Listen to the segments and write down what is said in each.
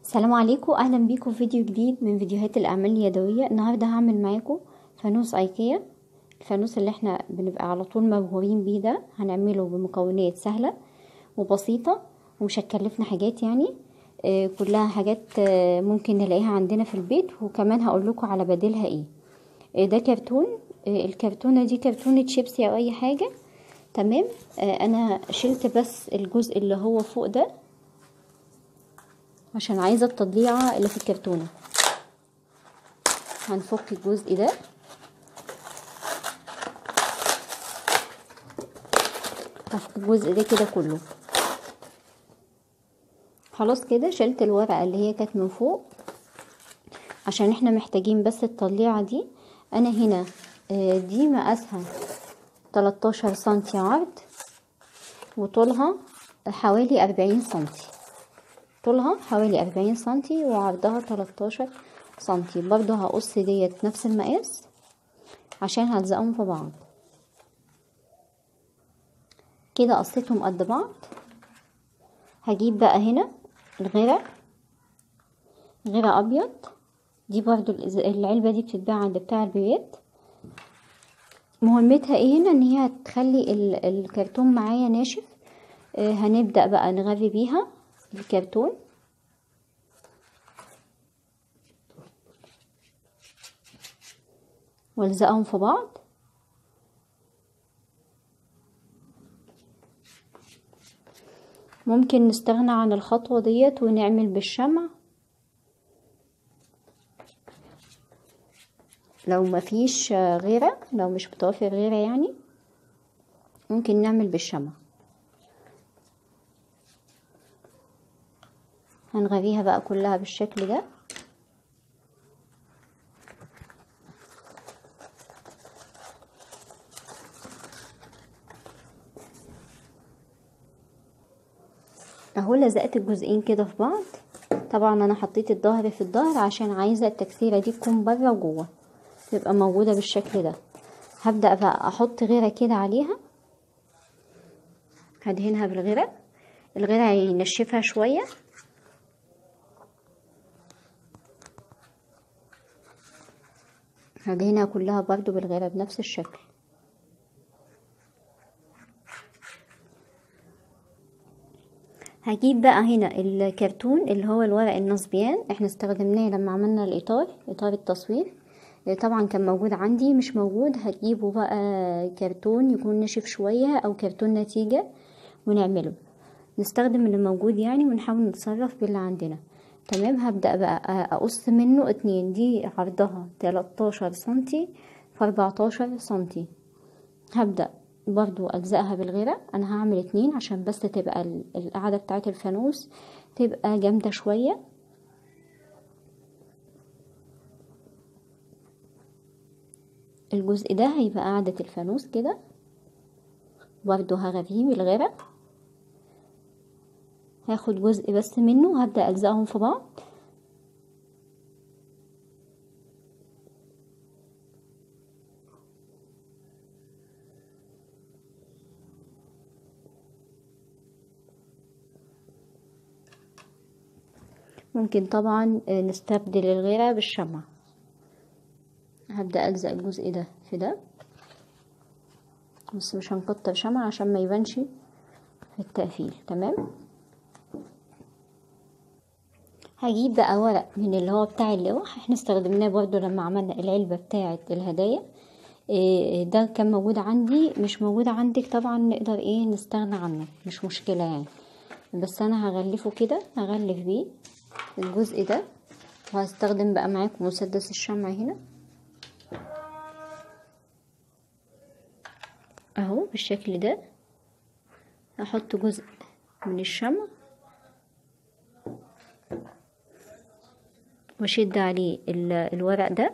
السلام عليكم اهلا بيكم في فيديو جديد من فيديوهات الاعمال اليدويه النهارده هعمل معاكم فانوس ايكيا الفانوس اللي احنا بنبقى على طول مبهورين بيه ده هنعمله بمكونات سهله وبسيطه ومش هتكلفنا حاجات يعني آه كلها حاجات آه ممكن نلاقيها عندنا في البيت وكمان هقول لكم على بديلها ايه آه ده كرتون آه الكرتونه دي كرتونه شيبسي او اي حاجه تمام آه انا شلت بس الجزء اللي هو فوق ده عشان عايزة التضليعة اللي في الكرتونة هنفك الجزء ده هفك الجزء ده كده كله خلاص كده شلت الورقة اللي هي كانت من فوق عشان احنا محتاجين بس التضليعة دي انا هنا دي مقاسها 13 سنتي عرض وطولها حوالي 40 سنتي طولها حوالي أربعين سنتي وعرضها تلاتاشر سنتي برضو هقص ديت نفس المقاس عشان هلزقهم في بعض كده قصيتهم قد بعض هجيب بقى هنا الغيرة غيرة أبيض دي برضو العلبة دي بتتباع عند بتاع البيات مهمتها ايه هنا ان هي تخلي الكرتون معايا ناشف آه هنبدأ بقى نغذي بيها الكرتون والزقهم في بعض ممكن نستغنى عن الخطوة ديت ونعمل بالشمع لو مفيش غيرة لو مش متوفر غيرة يعني ممكن نعمل بالشمع هنغذيها بقى كلها بالشكل ده اهو لزقت الجزئين كده في بعض طبعا انا حطيت الظهر في الظهر عشان عايزه التكسيره دي تكون بره وجوه تبقى موجوده بالشكل ده هبدا بقى احط غيره كده عليها هدهنها بالغيره الغيره ينشفها شويه هدهنها كلها برضو بالغيرة بنفس الشكل هجيب بقى هنا الكرتون اللي هو الورق النصبيان احنا استخدمناه لما عملنا الاطار اطار التصوير طبعا كان موجود عندي مش موجود هتجيبوا بقى كرتون يكون نشف شوية او كرتون نتيجة ونعمله نستخدم اللي موجود يعني ونحاول نتصرف باللي عندنا تمام هبدأ بقى أقص منه اتنين دي عرضها تلاتاشر سنتي في اربعتاشر سنتي هبدأ برضو ألزقها بالغيرة أنا هعمل اتنين عشان بس تبقى القاعدة بتاعة الفانوس تبقى جامدة شوية الجزء ده هيبقى قاعدة الفانوس كده برضو هغذيه بالغيرة هاخد جزء بس منه وهبدأ ألزقهم في بعض ممكن طبعا نستبدل الغيرة بالشمع هبدأ ألزق الجزء ده في ده بس مش هنكتر شمع عشان ما يبانش في التقفيل تمام هجيب بقى ورق من اللي هو بتاع اللوح احنا استخدمناه برضو لما عملنا العلبة بتاعة الهدايا إيه ده كان موجود عندي مش موجود عندك طبعا نقدر ايه نستغنى عنه مش مشكلة يعني بس انا هغلفه كده هغلف بيه الجزء ده وهستخدم بقى معاكم مسدس الشمع هنا اهو بالشكل ده هحط جزء من الشمع واشد عليه الورق ده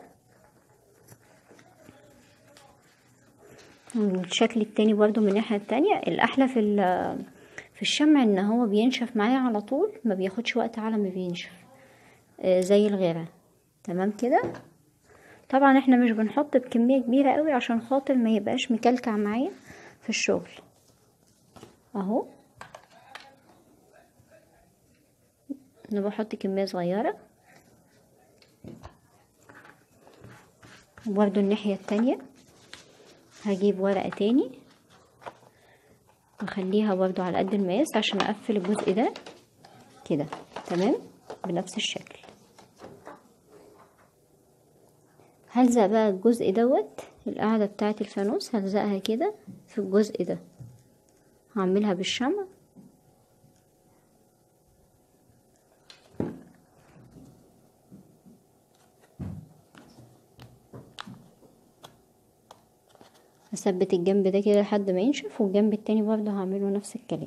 الشكل التاني برضو من الناحية التانية الأحلى في في الشمع ان هو بينشف معايا على طول ما بياخدش وقت على ما بينشف آه زي الغيرة تمام كده طبعا احنا مش بنحط بكمية كبيرة قوي عشان خاطر ما يبقاش مكلكع معايا في الشغل اهو انا بحط كمية صغيرة وبرضو الناحية التانية هجيب ورقة تاني واخليها برضو على قد المقاس عشان اقفل الجزء ده كده تمام بنفس الشكل هلزق بقى الجزء دوت القاعدة بتاعة الفانوس هلزقها كده في الجزء ده هعملها بالشمع هثبت الجنب ده كده لحد ما ينشف والجنب التاني برضه هعمله نفس الكلام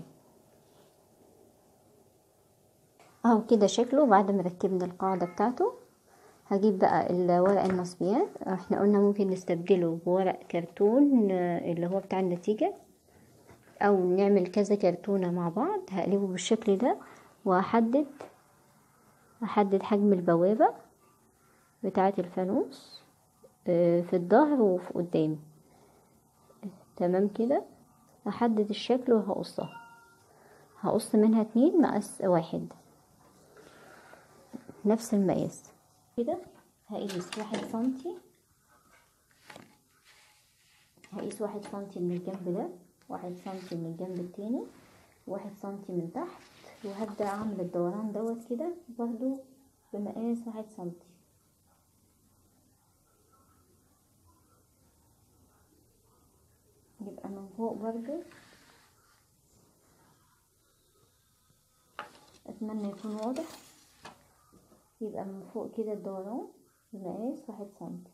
اهو كده شكله بعد ما ركبنا القاعدة بتاعته هجيب بقى الورق النصبيات احنا قلنا ممكن نستبدله بورق كرتون اللي هو بتاع النتيجة او نعمل كذا كرتونة مع بعض هقلبه بالشكل ده واحدد احدد حجم البوابة بتاعة الفانوس في الظهر وفي قدام تمام كده احدد الشكل وهقصها هقص منها اتنين مقاس واحد نفس المقاس كده هقيس واحد سنتي هقيس واحد سنتي من الجنب ده واحد سنتي من الجنب التاني واحد سنتي من تحت وهبدأ اعمل الدوران دوت كده برضو بمقاس واحد سنتي يبقى من فوق برضو اتمنى يكون واضح يبقى من فوق كده الدوران بمقاس واحد سنتي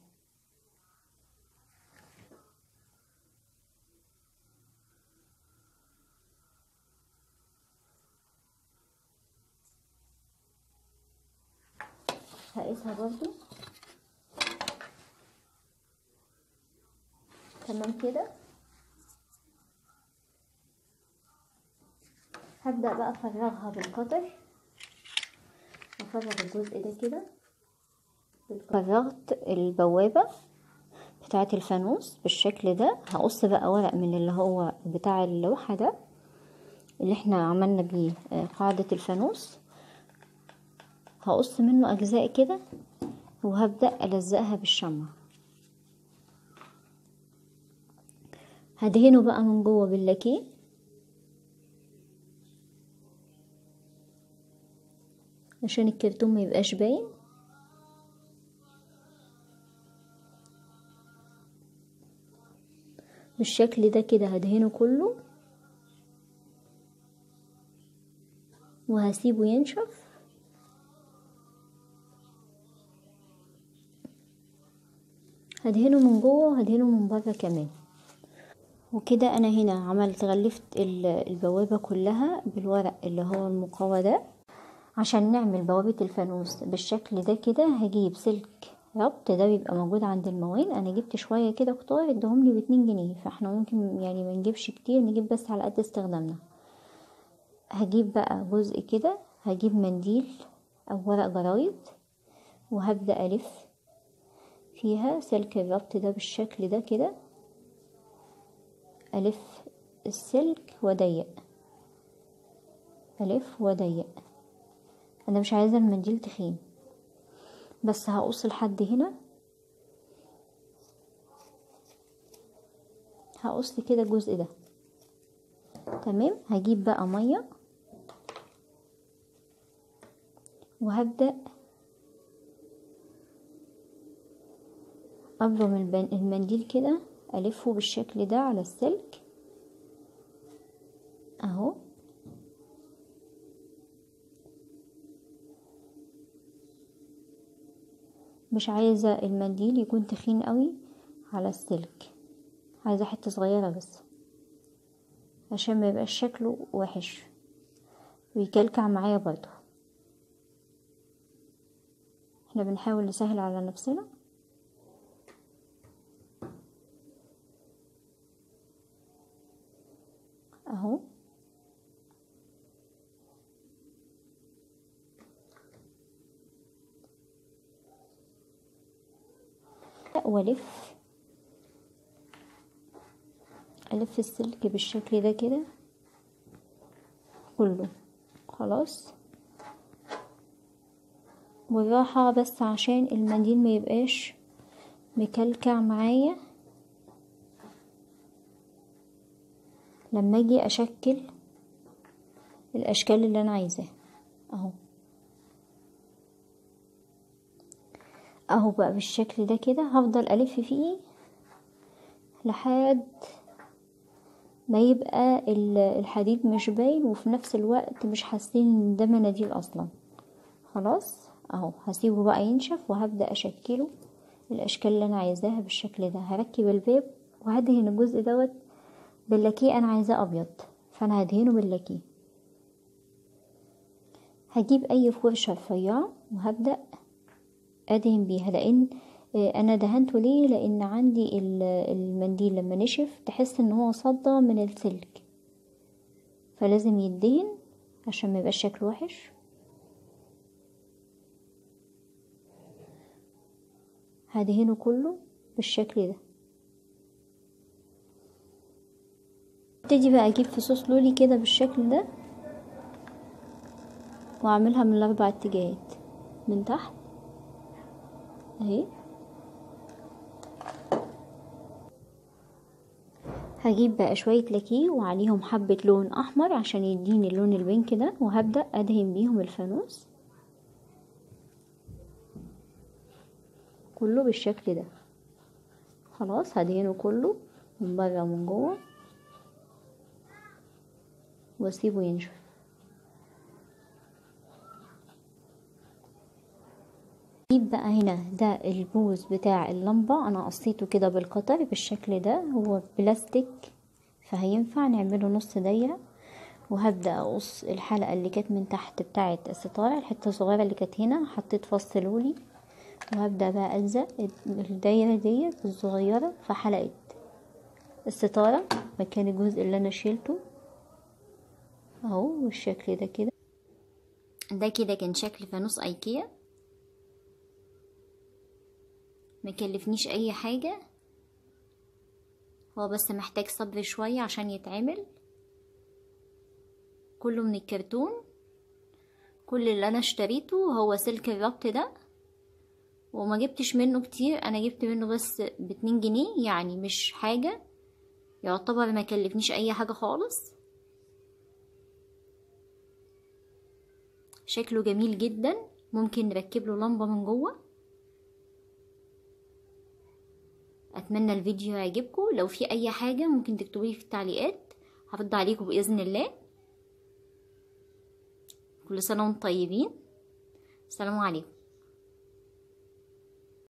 هقيسها برضو تمام كده هبدأ بقى افرغها بالقطر افرغ الجزء ده كده فرغت البوابة بتاعة الفانوس بالشكل ده هقص بقى ورق من اللي هو بتاع اللوحة ده اللي احنا عملنا بيه قاعدة الفانوس هقص منه اجزاء كده وهبدأ الزقها بالشمع هدهنه بقى من جوه باللاكيه عشان الكرتون ما يبقاش باين بالشكل ده كده هدهنه كله وهسيبه ينشف هدهنه من جوه وهدهنه من بره كمان وكده انا هنا عملت غلفت البوابة كلها بالورق اللي هو المقوى ده عشان نعمل بوابة الفانوس بالشكل ده كده هجيب سلك ربط ده بيبقى موجود عند الموين انا جبت شوية كده كتار ادهم لي باتنين جنيه فاحنا ممكن يعني ما نجيبش كتير نجيب بس على قد استخدامنا هجيب بقى جزء كده هجيب منديل او ورق جرايد وهبدأ الف فيها سلك الربط ده بالشكل ده كده الف السلك وضيق الف وضيق انا مش عايزه المنديل تخين بس هقص لحد هنا هقص كده الجزء ده تمام هجيب بقى ميه وهبدأ أبرم المنديل كده ألفه بالشكل ده على السلك أهو مش عايزة المنديل يكون تخين قوي على السلك عايزة حتة صغيرة بس عشان ما يبقاش شكله وحش ويكلكع معايا برضه احنا بنحاول نسهل على نفسنا اهو والف الف السلك بالشكل ده كده كله خلاص بالراحة بس عشان المنديل ما يبقاش مكلكع معايا لما اجي اشكل الاشكال اللي انا عايزاها اهو اهو بقى بالشكل ده كده هفضل الف فيه لحد ما يبقى الحديد مش باين وفي نفس الوقت مش حاسين ان ده مناديل اصلا خلاص اهو هسيبه بقى ينشف وهبدا اشكله الاشكال اللي انا عايزاها بالشكل ده هركب الباب وهدهن الجزء دوت باللاكيه انا عايزاه ابيض فانا هدهنه باللاكيه هجيب اي فرشه رفيعه وهبدا ادهن بيها لان انا دهنته ليه لان عندي المنديل لما نشف تحس ان هو صدى من السلك فلازم يدهن عشان ما يبقاش شكله وحش هدهنه كله بالشكل ده ابتدي بقى اجيب فصوص لولي كده بالشكل ده واعملها من الاربع اتجاهات من تحت اهي هجيب بقى شوية لاكيه وعليهم حبة لون احمر عشان يديني اللون البينك ده وهبدأ ادهن بيهم الفانوس كله بالشكل ده خلاص هدهنه كله من بره ومن جوه واسيبه ينشف اجيب بقى هنا ده البوز بتاع اللمبة انا قصيته كده بالقطر بالشكل ده هو بلاستيك فهينفع نعمله نص دايرة وهبدأ اقص الحلقة اللي كانت من تحت بتاعة الستارة الحتة الصغيرة اللي كانت هنا حطيت فص لولي وهبدأ بقى ألزق الدايرة ديت الصغيرة في حلقة الستارة مكان الجزء اللي أنا شيلته اهو بالشكل ده كده ده كده كان شكل فانوس ايكيا مكلفنيش اي حاجة هو بس محتاج صبر شوية عشان يتعمل كله من الكرتون كل اللي انا اشتريته هو سلك الربط ده وما جبتش منه كتير انا جبت منه بس باتنين جنيه يعني مش حاجة يعتبر ما كلفنيش اي حاجة خالص شكله جميل جدا ممكن نركب له لمبة من جوه اتمنى الفيديو يعجبكم لو في اي حاجة ممكن تكتبولي في التعليقات هرد عليكم باذن الله كل سنة وانتم طيبين السلام عليكم